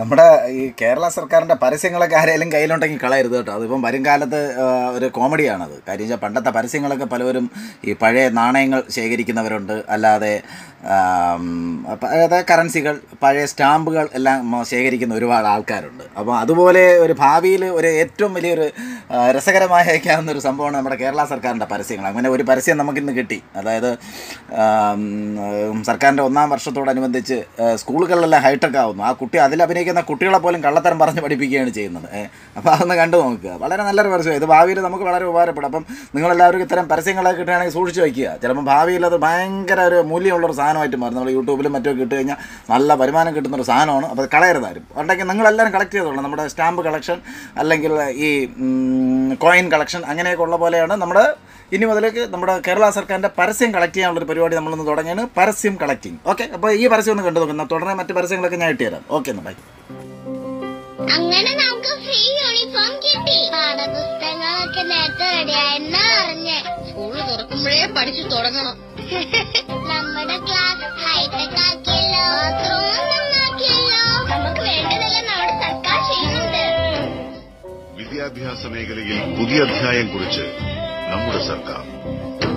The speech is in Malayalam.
നമ്മുടെ ഈ കേരള സർക്കാരിൻ്റെ പരസ്യങ്ങളൊക്കെ ആരെങ്കിലും കയ്യിലുണ്ടെങ്കിൽ കളയരുത് കേട്ടോ അതിപ്പം വരും കാലത്ത് ആ, ഒരു കോമഡിയാണത് കാര്യം വെച്ചാൽ പണ്ടത്തെ പരസ്യങ്ങളൊക്കെ പലവരും ഈ പഴയ നാണയങ്ങൾ ശേഖരിക്കുന്നവരുണ്ട് അല്ലാതെ ആം, പ- അതായത് കറൻസികൾ പഴയ സ്റ്റാമ്പുകൾ എല്ലാം മ- ശേഖരിക്കുന്ന ഒരുപാട് ആൾക്കാരുണ്ട് അപ്പോൾ അതുപോലെ ഒരു ഭാവിയിൽ ഒരു ഏറ്റവും വലിയൊരു ആ, രസകരമായി അയക്കാവുന്ന ഒരു സംഭവമാണ് നമ്മുടെ കേരള സർക്കാരിൻ്റെ പരസ്യങ്ങൾ അങ്ങനെ ഒരു പരസ്യം നമുക്കിന്ന് കിട്ടി അതായത് ആം, ഉം, സർക്കാരിൻ്റെ ഒന്നാം വർഷത്തോടനുബന്ധിച്ച് ആ, സ്കൂളുകളിലെല്ലാം ഹൈടെക് ആവുന്നു ആ കുട്ടി അതിൽ അഭിനയിക്കുന്ന കുട്ടികളെ പോലും കള്ളത്തരം പറഞ്ഞ് പഠിപ്പിക്കുകയാണ് ചെയ്യുന്നത് ഏ, അപ്പോൾ അതൊന്ന് കണ്ടു നോക്കുക വളരെ നല്ലൊരു പരസ്യം ഇത് ഭാവിയിൽ നമുക്ക് വളരെ ഉപകാരപ്പെടും അപ്പം നിങ്ങളെല്ലാവരും ഇത്തരം പരസ്യങ്ങളൊക്കെ കിട്ടുകയാണെങ്കിൽ സൂക്ഷിച്ച് വയ്ക്കുക ചിലപ്പോൾ ഭാവിയിൽ അത് ഭയങ്കര ഒരു മൂല്യമുള്ളൊരു സാധനമായിട്ട് മാറും നമ്മൾ യൂട്യൂബിലും മറ്റോ കിട്ടു കഴിഞ്ഞാൽ നല്ല വരുമാനം കിട്ടുന്ന ഒരു സാധനമാണ് അപ്പോൾ അത് കളയരുതാരും ഉണ്ടെങ്കിൽ നിങ്ങളെല്ലാവരും കളക്ട് ചെയ്തോളൂ നമ്മുടെ സ്റ്റാമ്പ് കളക്ഷൻ അല്ലെങ്കിൽ ഈ കോയിൻ കളക്ഷൻ അങ്ങനെയൊക്കെ ഉള്ള പോലെയാണ് നമ്മുടെ ഇനി മുതലേക്ക് നമ്മുടെ കേരള സർക്കാരിൻ്റെ പരസ്യം കളക്ട് ചെയ്യാനുള്ളൊരു പരിപാടി നമ്മളൊന്ന് തുടങ്ങിയാണ് പരസ്യം കളക്ടിങ് ഓക്കെ അപ്പോൾ ഈ പരസ്യം ഒന്ന് കണ്ടു നോക്കുന്ന തുടർന്ന് മറ്റ് പരസ്യങ്ങളൊക്കെ ഞാൻ ഇട്ടുതരാം ഓക്കെ എന്നാൽ ബൈ അങ്ങനെ നമുക്ക് ഫ്രീ യൂണിഫോം കിട്ടി പാഠപുസ്തകങ്ങളൊക്കെ നേരത്തെ റെഡിയായെന്നാ അറിഞ്ഞേ സ്കൂള് തുറക്കുമ്പോഴേ പഠിച്ചു തുടങ്ങണം നമ്മുടെ ക്ലാസ് ഹൈടെക് ആക്കിയല്ലോ ബാത്റൂം നന്നാക്കിയല്ലോ നമുക്ക് വേണ്ടതെല്ലാം നമ്മുടെ സർക്കാർ ചെയ്യുന്നുണ്ട് വിദ്യാഭ്യാസ മേഖലയിൽ പുതിയ അധ്യായം കുറിച്ച് നമ്മുടെ സർക്കാർ